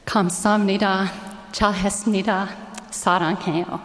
감사합니다. 잘했습니다. 사랑해요.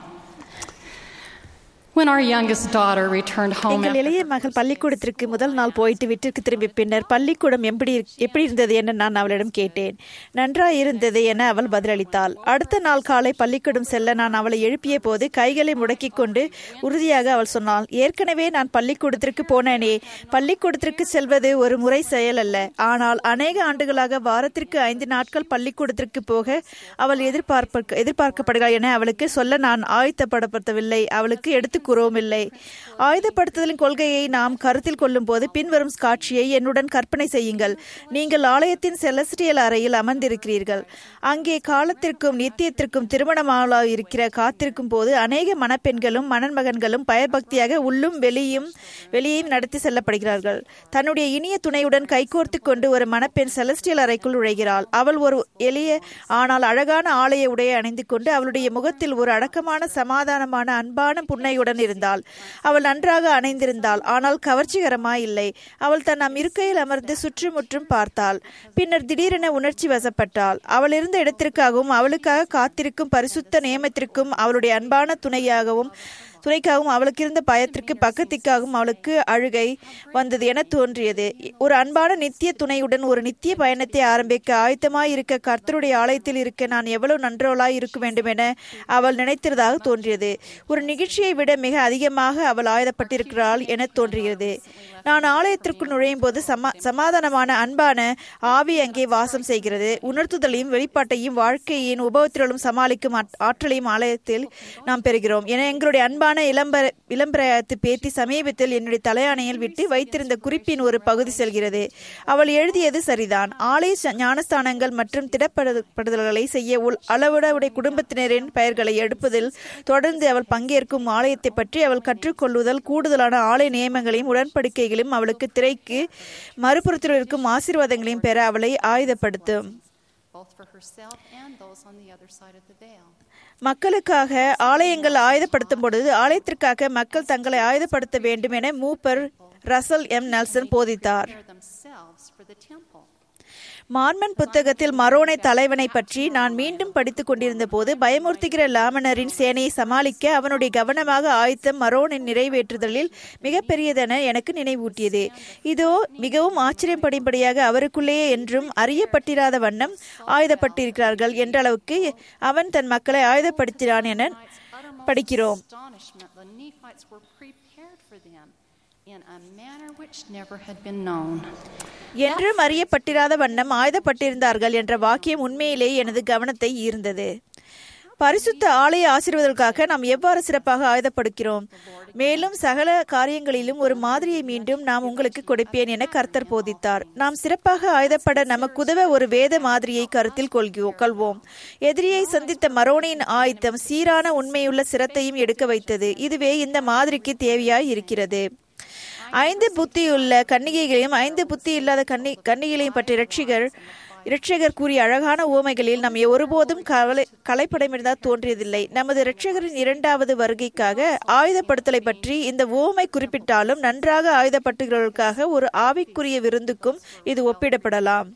When our youngest daughter returned home எங்கள் after இளைய மகள் பள்ளிக்கூடத்திற்கு முதல் நாள் போயிட்டு வீட்டிற்கு திரும்பி பின்னர் பள்ளிக்கூடம் எப்படி எப்படி இருந்தது என நான் அவளிடம் கேட்டேன் நன்றாய் இருந்தது என அவள் பதிலளித்தாள் அடுத்த நாள் காலை பள்ளிக்கூடம் செல்ல நான் அவளை எழுப்பிய போது கைகளை முடக்கிக் கொண்டு உறுதியாக அவள் சொன்னாள் ஏற்கனவே நான் பள்ளிக்கூடத்திற்கு போனேனே பள்ளிக்கூடத்திற்கு செல்வது ஒரு முறை செயல் அல்ல ஆனால் அநேக ஆண்டுகளாக வாரத்திற்கு ஐந்து நாட்கள் பள்ளிக்கூடத்திற்கு போக அவள் எதிர்பார்ப்ப எதிர்பார்க்கப்படுகிறாள் என அவளுக்கு சொல்ல நான் ஆயத்தப்படுத்தவில்லை அவளுக்கு எடுத்து கூறவும் இல்லை ஆயுதப்படுத்துதலின் கொள்கையை நாம் கருத்தில் கொள்ளும் போது பின்வரும் காட்சியை என்னுடன் கற்பனை செய்யுங்கள் நீங்கள் ஆலயத்தின் செலஸ்டியல் அறையில் அமர்ந்திருக்கிறீர்கள் அங்கே காலத்திற்கும் நித்தியத்திற்கும் திருமணமாக இருக்கிற காத்திருக்கும் போது அநேக மணப்பெண்களும் மணமகன்களும் பயபக்தியாக உள்ளும் வெளியும் வெளியையும் நடத்தி செல்லப்படுகிறார்கள் தன்னுடைய இனிய துணையுடன் கைகோர்த்து கொண்டு ஒரு மணப்பெண் செலஸ்டியல் அறைக்குள் நுழைகிறாள் அவள் ஒரு எளிய ஆனால் அழகான ஆலய உடையை அணிந்து கொண்டு அவளுடைய முகத்தில் ஒரு அடக்கமான சமாதானமான அன்பான புன்னையுடன் இருந்தாள் அவள் நன்றாக அணைந்திருந்தாள் ஆனால் கவர்ச்சிகரமாய் இல்லை அவள் தன் நம் இருக்கையில் அமர்ந்து சுற்றுமுற்றும் பார்த்தாள் பின்னர் திடீரென உணர்ச்சி வசப்பட்டாள் அவள் இருந்த இடத்திற்காகவும் அவளுக்காக காத்திருக்கும் பரிசுத்த நியமத்திற்கும் அவளுடைய அன்பான துணையாகவும் துணைக்காகவும் அவளுக்கு இருந்த பயத்திற்கு பக்கத்திற்காகவும் அவளுக்கு அழுகை வந்தது என தோன்றியது ஒரு அன்பான நித்திய துணையுடன் ஒரு நித்திய பயணத்தை ஆரம்பிக்க ஆயத்தமாய் இருக்க கர்த்தருடைய ஆலயத்தில் இருக்க நான் எவ்வளவு நன்றவளாய் இருக்க வேண்டும் என அவள் நினைத்ததாக தோன்றியது ஒரு நிகழ்ச்சியை விட மிக அதிகமாக அவள் ஆயுதப்பட்டிருக்கிறாள் என தோன்றுகிறது நான் ஆலயத்திற்குள் நுழையும் போது சமா சமாதானமான அன்பான ஆவி அங்கே வாசம் செய்கிறது உணர்த்துதலையும் வெளிப்பாட்டையும் வாழ்க்கையின் உபவத்திலும் சமாளிக்கும் ஆட்- ஆற்றலையும் ஆலயத்தில் நாம் பெறுகிறோம் என எங்களுடைய அன்பான இளம்பர இளம்பிரயாத்து பேத்தி சமீபத்தில் என்னுடைய தலையாணையில் விட்டு வைத்திருந்த குறிப்பின் ஒரு பகுதி செல்கிறது அவள் எழுதியது சரிதான் ஆலய ச- ஞானஸ்தானங்கள் மற்றும் திடப்படுதல்களை செய்ய உள் அளவுடைய குடும்பத்தினரின் பெயர்களை எடுப்பதில் தொடர்ந்து அவள் பங்கேற்கும் ஆலயத்தை பற்றி அவள் கற்றுக்கொள்ளுதல் கூடுதலான ஆலய நியமங்களையும் உடன்படிக்கைகளையும் அவளுக்கு திரைக்கு மறுபுறத்தில் இருக்கும் ஆசீர்வாதங்களையும் பெற அவளை ஆயுதப்படுத்தும் both for herself and those on the other side of the veil. மக்களுக்காக ஆலயங்கள் ஆயுதப்படுத்தும் பொழுது ஆலயத்திற்காக மக்கள் தங்களை ஆயுதப்படுத்த வேண்டும் என மூப்பர் ரசல் எம் நெல்சன் போதித்தார் Prepare themselves for the temple. Mormon புத்தகத்தில் மரோனை தலைவனை பற்றி நான் மீண்டும் படித்துக் கொண்டிருந்த போது பயமுறுத்துகிற லாமனரின் சேனையை சமாளிக்க அவனுடைய கவனமாக ஆயத்தம் மரோனின் நிறைவேற்றுதலில் மிகப்பெரியதென எனக்கு நினைவூட்டியது இதோ மிகவும் ஆச்சரியப்படும்படியாக அவருக்குள்ளேயே என்றும் அறியப்பட்டிராத வண்ணம் ஆயுதப்பட்டிருக்கிறார்கள் என்ற அளவுக்கு அவன் தன் மக்களை ஆயுதப்படுத்தினான் என படிக்கிறோம் Astonishment, the Nephites were prepared for them in a manner which never had been known. என்றும் அறியப்பட்டிராத வண்ணம் ஆயுதப்பட்டிருந்தார்கள் என்ற வாக்கியம் உண்மையிலேயே எனது கவனத்தை ஈர்ந்தது பரிசுத்த ஆலய ஆசீர்வதற்காக நாம் எவ்வாறு சிறப்பாக ஆயுதப்படுகிறோம் மேலும் சகல காரியங்களிலும் ஒரு மாதிரியை மீண்டும் நாம் உங்களுக்கு கொடுப்பேன் என கர்த்தர் போதித்தார் நாம் சிறப்பாக ஆயுதப்பட நமக்குதவ ஒரு வேத மாதிரியை கருத்தில் கொள்கிறோம் கொள்வோம் எதிரியை சந்தித்த மரோனின் ஆயுத்தம் சீரான உண்மையுள்ள சிரத்தையும் எடுக்க வைத்தது இதுவே இந்த மாதிரிக்கு தேவையாய் இருக்கிறது ஐந்து புத்தியுள்ள கன்னிகைகளையும் ஐந்து புத்தி இல்லாத கன்னி கன்னிகளையும் பற்றி ரட்சிகர் இரட்சகர் கூறிய அழகான உவமைகளில் நாம் ஒருபோதும் கவலை கலைப்படமிருந்தால் தோன்றியதில்லை நமது இரட்சகரின் இரண்டாவது வருகைக்காக ஆயுதப்படுத்தலை பற்றி இந்த உவமை குறிப்பிட்டாலும் நன்றாக ஆயுதப்பட்டுகிறவர்களுக்காக ஒரு ஆவிக்குரிய விருந்துக்கும் இது ஒப்பிடப்படலாம்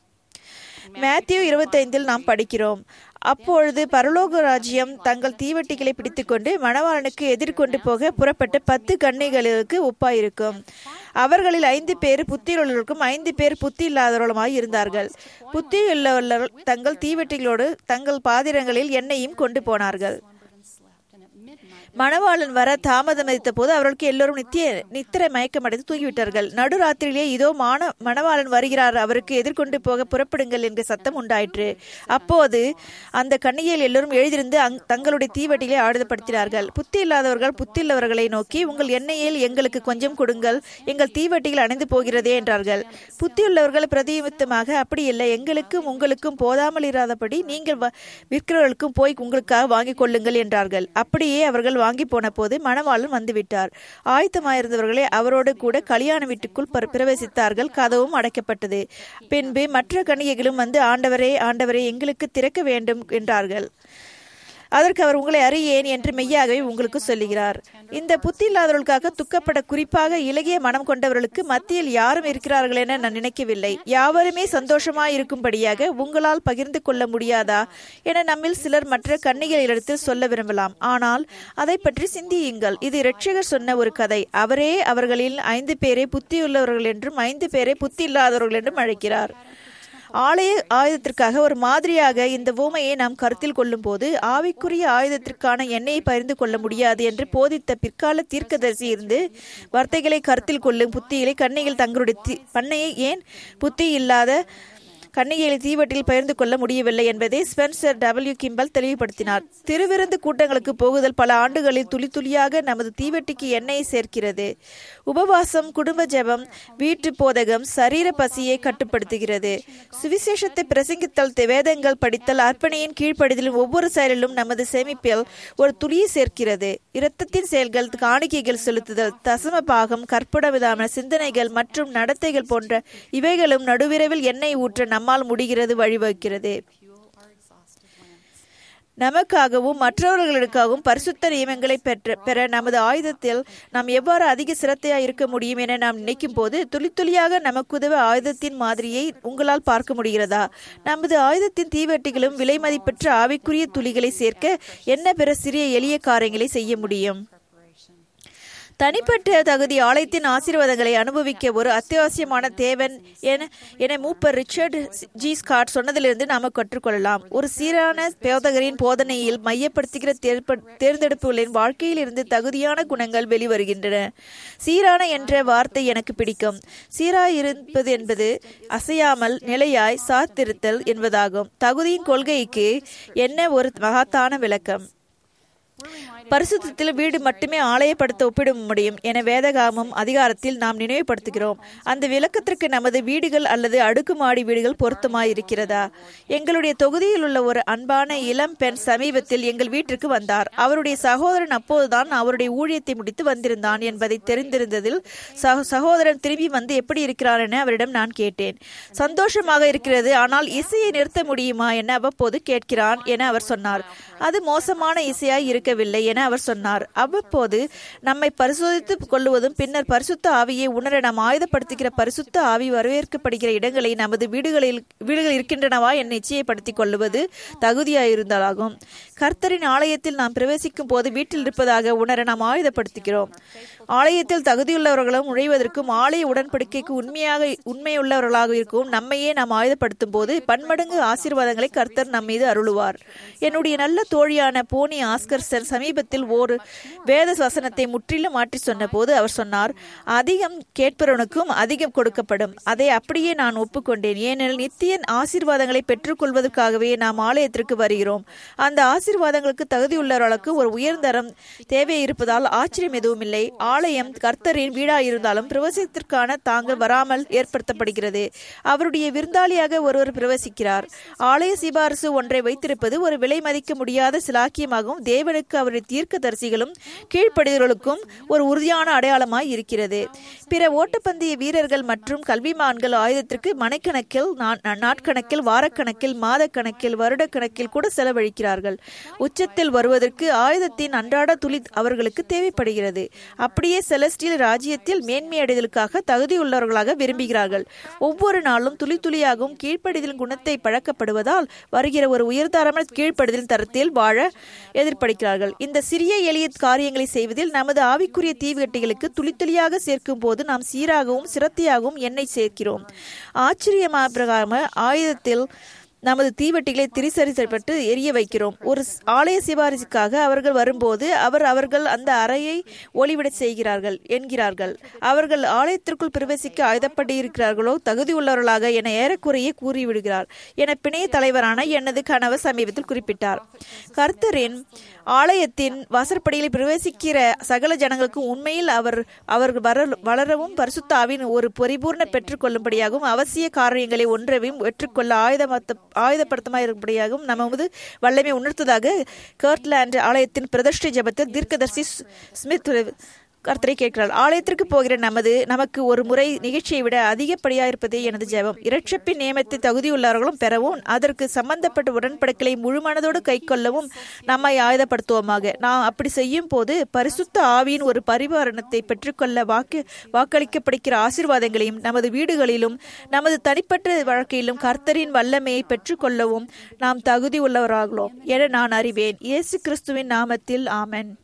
மேத்யூ இருபத்தைந்தில் நாம் படிக்கிறோம் அப்பொழுது பரலோக ராஜ்யம் தங்கள் தீவட்டிகளை பிடித்துக்கொண்டு மணவாளனுக்கு எதிர்கொண்டு போக புறப்பட்ட பத்து கன்னிகளுக்கு ஒப்பாயிருக்கும் அவர்களில் ஐந்து பேர் புத்தியுள்ளவர்களுக்கும் ஐந்து பேர் புத்தி இல்லாதவர்களுமாய் இருந்தார்கள் புத்தியுள்ளவர்கள் தங்கள் தீவட்டிகளோடு தங்கள் பாத்திரங்களில் எண்ணெயும் கொண்டு போனார்கள் மணவாளன் வர தாமதமளித்த போது அவர்களுக்கு எல்லோரும் நித்திய நித்திரை மயக்கமடைந்து தூங்கிவிட்டார்கள் நடுராத்திரியிலே இதோ மான மணவாளன் வருகிறார் அவருக்கு எதிர்கொண்டு போக புறப்படுங்கள் என்ற சத்தம் உண்டாயிற்று அப்போது அந்த கண்ணிகையில் எல்லோரும் எழுதிருந்து அங் தங்களுடைய தீவட்டிகளை ஆயுதப்படுத்தினார்கள் புத்தி இல்லாதவர்கள் புத்தியுள்ளவர்களை நோக்கி உங்கள் எண்ணெயில் எங்களுக்கு கொஞ்சம் கொடுங்கள் எங்கள் தீவட்டிகள் அணைந்து போகிறதே என்றார்கள் புத்தியுள்ளவர்கள் பிரதிநிமித்தமாக அப்படி இல்லை எங்களுக்கும் உங்களுக்கும் போதாமல் இராதபடி நீங்கள் வ- விற்கிறவர்களுக்கும் போய் உங்களுக்காக வாங்கிக் கொள்ளுங்கள் என்றார்கள் அப்படியே அவர்கள் வாங்கி போன போது மணவாளன் வந்துவிட்டார் ஆயத்தமாயிருந்தவர்களே அவரோடு கூட கல்யாண வீட்டுக்குள் பிர- பிரவேசித்தார்கள் கதவும் அடைக்கப்பட்டது பின்பு மற்ற கன்னிகைகளும் வந்து ஆண்டவரே ஆண்டவரே எங்களுக்கு திறக்க வேண்டும் என்றார்கள் அதற்கு அவர் உங்களை அறியேன் என்று மெய்யாகவே உங்களுக்கு சொல்லுகிறார் இந்த புத்தி இல்லாதவர்களுக்காக துக்கப்பட குறிப்பாக இலகிய மனம் கொண்டவர்களுக்கு மத்தியில் யாரும் இருக்கிறார்கள் என நான் நினைக்கவில்லை யாவருமே சந்தோஷமாய் இருக்கும்படியாக உங்களால் பகிர்ந்து கொள்ள முடியாதா என நம்மில் சிலர் மற்ற கன்னிகளிடத்தில் சொல்ல விரும்பலாம் ஆனால் அதை பற்றி சிந்தியுங்கள் இது இரட்சகர் சொன்ன ஒரு கதை அவரே அவர்களில் ஐந்து பேரை புத்தியுள்ளவர்கள் என்றும் ஐந்து பேரை புத்தி இல்லாதவர்கள் என்றும் அழைக்கிறார் ஆலய ஆயுதத்திற்காக ஒரு மாதிரியாக இந்த ஊமையை நாம் கருத்தில் கொள்ளும் போது ஆவிக்குரிய ஆயுதத்திற்கான எண்ணெயை பகிர்ந்து கொள்ள முடியாது என்று போதித்த பிற்கால தீர்க்கதரிசி இருந்து வார்த்தைகளை கருத்தில் கொள்ளும் புத்திகளை கண்ணிகள் தங்களுடைய தி- பண்ணையை ஏன் புத்தி இல்லாத கன்னிகைகளை தீவட்டில் பகிர்ந்து கொள்ள முடியவில்லை என்பதை ஸ்பென்சர் டபிள்யூ கிம்பல் தெளிவுபடுத்தினார் திருவிருந்து கூட்டங்களுக்கு போகுதல் பல ஆண்டுகளில் துளி துளியாக நமது தீவட்டிக்கு எண்ணெயை சேர்க்கிறது உபவாசம் குடும்ப ஜெபம் வீட்டு போதகம் சரீர பசியை கட்டுப்படுத்துகிறது சுவிசேஷத்தை பிரசங்கித்தல் தி- வேதங்கள் படித்தல் அர்ப்பணியின் கீழ்ப்படிதலும் ஒவ்வொரு செயலிலும் நமது சேமிப்பில் ஒரு துளியை சேர்க்கிறது இரத்தத்தின் செயல்கள் காணிக்கைகள் செலுத்துதல் தசம பாகம் கற்புட விதான சிந்தனைகள் மற்றும் நடத்தைகள் போன்ற இவைகளும் நடுவிரவில் எண்ணெய் ஊற்ற நம்மால் முடிகிறது வழிவகுக்கிறது நமக்காகவும் மற்றவர்களுக்காகவும் பரிசுத்த நியமங்களை பெற்ற பெற நமது ஆயுதத்தில் நாம் எவ்வாறு அதிக சிரத்தையாக இருக்க முடியும் என நாம் நினைக்கும் போது துளி துளியாக நமக்குதவ ஆயுதத்தின் மாதிரியை உங்களால் பார்க்க முடிகிறதா நமது ஆயுதத்தின் தீவட்டிகளும் விலை மதிப்பற்ற ஆவிக்குரிய துளிகளை சேர்க்க என்ன பிற சிறிய எளிய காரியங்களை செய்ய முடியும் தனிப்பட்ட தகுதி ஆலயத்தின் ஆசீர்வாதங்களை அனுபவிக்க ஒரு அத்தியாவசியமான தேவன் என என மூப்பர் ரிச்சர்ட் ஜி ஸ்காட் சொன்னதிலிருந்து நாம கற்றுக்கொள்ளலாம் ஒரு சீரான போதகரின் போதனையில் மையப்படுத்துகிற தேர்ப்ப- தேர்ந்தெடுப்புகளின் வாழ்க்கையில் இருந்து தகுதியான குணங்கள் வெளிவருகின்றன சீரான என்ற வார்த்தை எனக்கு பிடிக்கும் சீராய் இருப்பது என்பது அசையாமல் நிலையாய் சார்த்திருத்தல் என்பதாகும் தகுதியின் கொள்கைக்கு என்ன ஒரு மகத்தான விளக்கம் பரிசுத்தத்தில் வீடு மட்டுமே ஆலயப்படுத்த ஒப்பிட முடியும் என வேதகாமம் அதிகாரத்தில் நாம் நினைவுபடுத்துகிறோம் அந்த விளக்கத்திற்கு நமது வீடுகள் அல்லது அடுக்குமாடி வீடுகள் பொருத்தமாய் இருக்கிறதா எங்களுடைய தொகுதியில் உள்ள ஒரு அன்பான இளம் பெண் சமீபத்தில் எங்கள் வீட்டிற்கு வந்தார் அவருடைய சகோதரன் அப்போதுதான் அவருடைய ஊழியத்தை முடித்து வந்திருந்தான் என்பதை தெரிந்திருந்ததில் சக- சகோதரன் திரும்பி வந்து எப்படி இருக்கிறார் என அவரிடம் நான் கேட்டேன் சந்தோஷமாக இருக்கிறது ஆனால் இசையை நிறுத்த முடியுமா என அவ்வப்போது கேட்கிறான் என அவர் சொன்னார் அது மோசமான இசையாய் இருக்கவில்லை என அவர் சொன்னார் அவ்வப்போது நம்மை பரிசோதித்துக் கொள்வதும் பின்னர் பரிசுத்த ஆவியை உணர நாம் ஆயுதப்படுத்துகிற பரிசுத்த ஆவி வரவேற்கப்படுகிற இடங்களை நமது வீடுகளில் வீடுகள் இருக்கின்றனவா என நிச்சயப்படுத்திக் கொள்வது தகுதியாயிருந்தாலாகும் கர்த்தரின் ஆலயத்தில் நாம் பிரவேசிக்கும் போது வீட்டில் இருப்பதாக உணர நாம் ஆயுதப்படுத்துகிறோம் ஆலயத்தில் தகுதியுள்ளவர்களும் நுழைவதற்கும் ஆலய உடன்படிக்கைக்கு உண்மையாக உண்மையுள்ளவர்களாக இருக்கவும் நம்மையே நாம் ஆயுதப்படுத்தும் போது பன்மடங்கு ஆசீர்வாதங்களை கர்த்தர் நம் மீது அருளுவார் என்னுடைய நல்ல தோழியான போனி ஆஸ்கர்சன் சமீபத்தில் ஒரு வேத வசனத்தை முற்றிலும் மாற்றி சொன்னபோது அவர் சொன்னார் அதிகம் கேட்பவனுக்கும் அதிகம் கொடுக்கப்படும் அதை அப்படியே நான் ஒப்புக்கொண்டேன் ஏனெனில் நித்திய ஆசீர்வாதங்களை பெற்றுக்கொள்வதற்காகவே நாம் ஆலயத்திற்கு வருகிறோம் அந்த ஆசீர்வாதங்களுக்கு தகுதியுள்ளவர்களுக்கு ஒரு உயர்ந்தரம் தேவை இருப்பதால் ஆச்சரியம் எதுவும் இல்லை ஆலயம் கர்த்தரின் வீடாயிருந்தாலும் பிரவசத்திற்கான தாங்கள் வராமல் ஏற்படுத்தப்படுகிறது அவருடைய விருந்தாளியாக ஒருவர் பிரவசிக்கிறார் ஆலய சிபாரசு ஒன்றை வைத்திருப்பது ஒரு விலை மதிக்க முடியாத சிலாக்கியமாகவும் தேவனுக்கு அவருடைய தீர்க்கதரிசிகளும் கீழ்ப்படுகிறவர்களுக்கும் ஒரு உறுதியான அடையாளமாய் இருக்கிறது பிற ஓட்டப்பந்தய வீரர்கள் மற்றும் கல்விமான்கள் ஆயுதத்திற்கு மனைக்கணக்கில் நா- நாட்கணக்கில் வாரக்கணக்கில் மாதக்கணக்கில் வருடக்கணக்கில் கூட செலவழிக்கிறார்கள் உச்சத்தில் வருவதற்கு ஆயுதத்தின் அன்றாட துளி அவர்களுக்கு தேவைப்படுகிறது அப்படியே செலஸ்டியல் ராஜ்யத்தில் மேன்மை அடைதலுக்காக தகுதியுள்ளவர்களாக விரும்புகிறார்கள் ஒவ்வொரு நாளும் துளி துளியாகவும் கீழ்ப்படிதலின் குணத்தை பழக்கப்படுவதால் வருகிற ஒரு உயர்தரமான கீழ்ப்படுதலின் தரத்தில் வாழ எதிர்ப்படுகிறார்கள் இந்த சிறிய எளிய காரியங்களை செய்வதில் நமது ஆவிக்குரிய தீவுகட்டிகளுக்கு துளி துளியாக சேர்க்கும் போது நாம் சீராகவும் சிரத்தையாகவும் எண்ணெய் சேர்க்கிறோம் ஆச்சரியமாக பிரகாரமாக ஆயுதத்தில் நமது தீவட்டிகளை திரிசரிக்கப்பட்டு எரிய வைக்கிறோம் ஒரு ஸ்- ஆலய சிபாரிசுக்காக அவர்கள் வரும்போது அவர் அவர்கள் அந்த அறையை ஒளிவிடச் செய்கிறார்கள் என்கிறார்கள் அவர்கள் ஆலயத்திற்குள் பிரவேசிக்க ஆயுதப்பட்டு இருக்கிறார்களோ தகுதி உள்ளவர்களாக என ஏறக்குறைய கூறிவிடுகிறார் என பிணைய தலைவரான எனது கணவர் சமீபத்தில் குறிப்பிட்டார் கர்த்தரின் ஆலயத்தின் வாசற்படியில் பிரவேசிக்கிற சகல ஜனங்களுக்கு உண்மையில் அவர் அவர்கள் வர வளரவும் பரிசுத்தாவின் ஒரு பரிபூர்ண பெற்றுக்கொள்ளும்படியாகவும் அவசிய காரியங்களை ஒன்றவையும் பெற்றுக்கொள்ள ஆயுதமத்த ஆயுதப்படுத்தமாக இருக்கும்படியாகவும் நமது வல்லமை உணர்த்ததாக கர்ட்லாண்ட் ஆலயத்தின் பிரதிஷ்டை ஜெபத்தில் தீர்க்கதர்சி ஸ்- ஸ்மித் கர்த்தரை கேட்கிறாள் ஆலயத்திற்கு போகிற நமது நமக்கு ஒரு முறை நிகழ்ச்சியை விட அதிகப்படியாக இருப்பதே எனது ஜெபம் இரட்சப்பின் நியமத்தை தகுதியுள்ளவர்களும் பெறவும் அதற்கு சம்பந்தப்பட்ட உடன்படிக்கைகளை முழு மனதோடு கை கொள்ளவும் நம்மை ஆயுதப்படுத்துவோமாக நாம் அப்படி செய்யும் போது பரிசுத்த ஆவியின் ஒரு பரிவாரணத்தை பெற்றுக்கொள்ள வாக்கு வாக்களிக்கப்படுகிற ஆசீர்வாதங்களையும் நமது வீடுகளிலும் நமது தனிப்பட்ட வாழ்க்கையிலும் கர்த்தரின் வல்லமையை பெற்றுக்கொள்ளவும் நாம் தகுதி உள்ளவராகளோம் என நான் அறிவேன் இயேசு கிறிஸ்துவின் நாமத்தில் ஆமென்